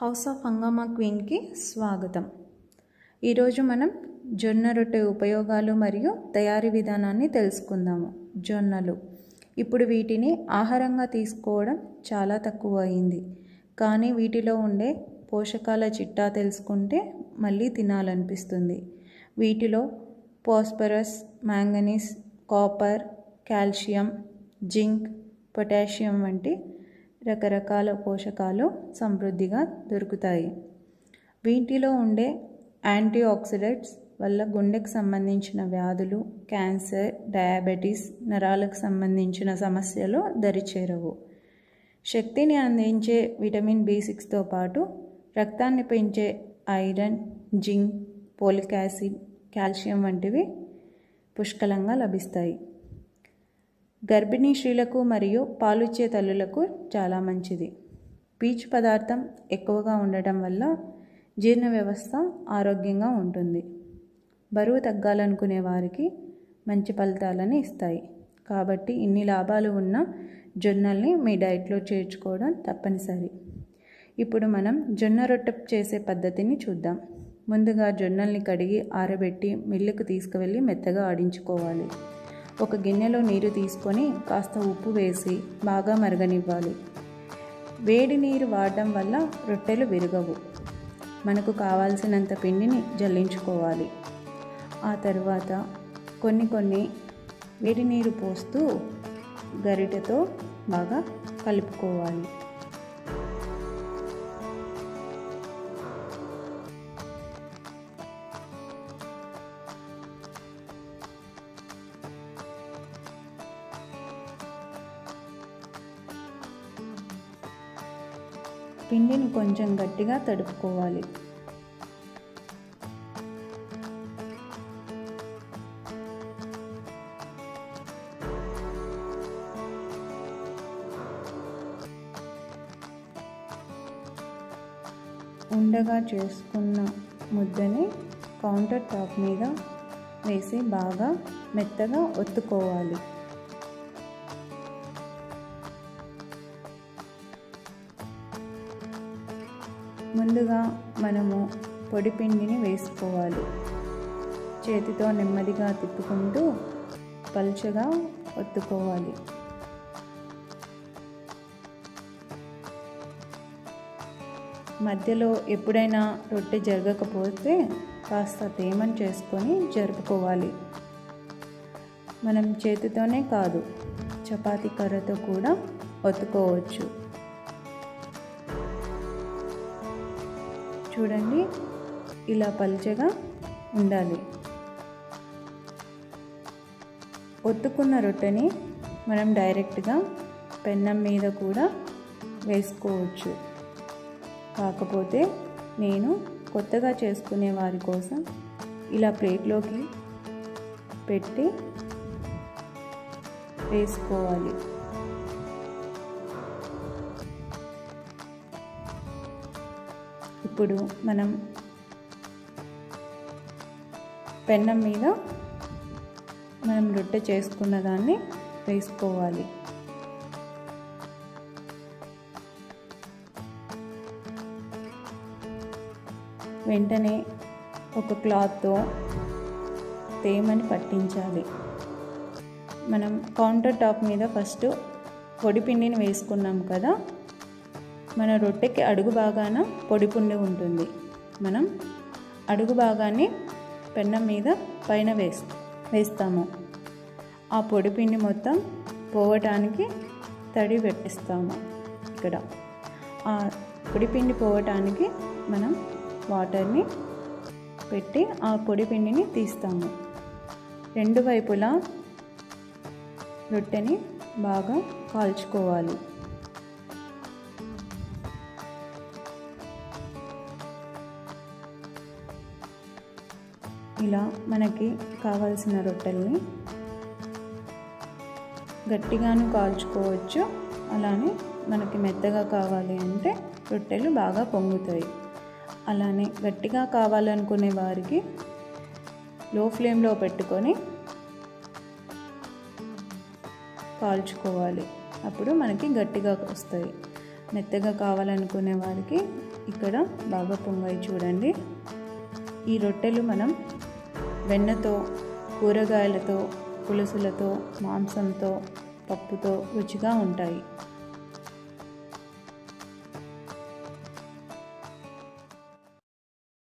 house of హంగామా క్వీన్కి స్వాగతం ఈరోజు మనం జొన్న రొట్టె ఉపయోగాలు మరియు తయారీ విధానాన్ని తెలుసుకుందాము జొన్నలు ఇప్పుడు వీటిని ఆహారంగా తీసుకోవడం చాలా తక్కువ అయింది కానీ వీటిలో ఉండే పోషకాల చిట్టా తెలుసుకుంటే మళ్ళీ తినాలనిపిస్తుంది వీటిలో phosphorus manganese copper calcium zinc potassium వంటి రకరకాల పోషకాలు సమృద్ధిగా దొరుకుతాయి వీటిలో ఉండే యాంటీ ఆక్సిడెంట్స్ వల్ల గుండెకు సంబంధించిన వ్యాధులు క్యాన్సర్ డయాబెటీస్ నరాలకు సంబంధించిన సమస్యలు దరిచేరవు శక్తిని అందించే విటమిన్ బి సిక్స్తో పాటు రక్తాన్ని పెంచే iron zinc folic acid calcium వంటివి పుష్కలంగా లభిస్తాయి గర్భిణీ స్త్రీలకు మరియు పాలిచ్చే తల్లులకు చాలా మంచిది పీచు పదార్థం ఎక్కువగా ఉండటం వల్ల జీర్ణ వ్యవస్థ ఆరోగ్యంగా ఉంటుంది బరువు తగ్గాలనుకునే వారికి మంచి ఫలితాలని ఇస్తాయి కాబట్టి ఇన్ని లాభాలు ఉన్న జొన్నల్ని మీ డైట్లో చేర్చుకోవడం తప్పనిసరి ఇప్పుడు మనం జొన్న రొట్టె చేసే పద్ధతిని చూద్దాం ముందుగా జొన్నల్ని కడిగి ఆరబెట్టి మిల్లుకు తీసుకువెళ్ళి మెత్తగా ఆడించుకోవాలి ఒక గిన్నెలో నీరు తీసుకొని కాస్త ఉప్పు వేసి బాగా మరగనివ్వాలి వేడి నీరు వాడడం వల్ల రొట్టెలు విరగవు మనకు కావాల్సినంత పిండిని జల్లించుకోవాలి ఆ తర్వాత కొన్ని కొన్ని వేడి నీరు పోస్తూ గరిటెతో బాగా కలుపుకోవాలి పిండిని కొంచెం గట్టిగా తడుపుకోవాలి ఉండగా చేసుకున్న ముద్దని కౌంటర్ టాప్ మీద వేసి బాగా మెత్తగా ఒత్తుకోవాలి ముందుగా మనము పొడి పిండిని వేసుకోవాలి చేతితో నెమ్మదిగా తిప్పుకుంటూ పలుచగా ఒత్తుకోవాలి మధ్యలో ఎప్పుడైనా రొట్టె జరగకపోతే కాస్త తేమని చేసుకొని జరుపుకోవాలి మనం చేతితోనే కాదు చపాతీ కర్రతో కూడా ఒత్తుకోవచ్చు చూడండి ఇలా పల్చగా ఉండాలి ఒత్తుకున్న రొట్టెని మనం డైరెక్ట్గా పెన్నం మీద కూడా వేసుకోవచ్చు కాకపోతే నేను కొత్తగా చేసుకునే వారి కోసం ఇలా ప్లేట్లోకి పెట్టి వేసుకోవాలి ఇప్పుడు మనం పెన్నం మీద మనం రొట్టె చేసుకున్న దాన్ని వేసుకోవాలి వెంటనే ఒక క్లాత్తో తేమని పట్టించాలి మనం కౌంటర్ టాప్ మీద ఫస్ట్ పొడి పిండిని వేసుకున్నాం కదా మన రొట్టెకి అడుగు భాగాన పొడి పిండి ఉంటుంది మనం అడుగు భాగాన్ని పెన్నం మీద పైన వేస్ వేస్తాము ఆ పొడి పిండి మొత్తం పోవటానికి తడి పెట్టిస్తాము ఇక్కడ ఆ పొడి పిండి పోవటానికి మనం వాటర్ని పెట్టి ఆ పొడి పిండిని తీస్తాము రెండు వైపులా రొట్టెని బాగా కాల్చుకోవాలి ఇలా మనకి కావాల్సిన రొట్టెల్ని గట్టిగాను కాల్చుకోవచ్చు అలానే మనకి మెత్తగా కావాలి అంటే రొట్టెలు బాగా పొంగుతాయి అలానే గట్టిగా కావాలనుకునే వారికి లో ఫ్లేమ్లో పెట్టుకొని కాల్చుకోవాలి అప్పుడు మనకి గట్టిగా వస్తాయి మెత్తగా కావాలనుకునే వారికి ఇక్కడ బాగా పొంగాయి చూడండి ఈ రొట్టెలు మనం వెన్నతో కూరగాయలతో పులుసులతో మాంసంతో పప్పుతో రుచిగా ఉంటాయి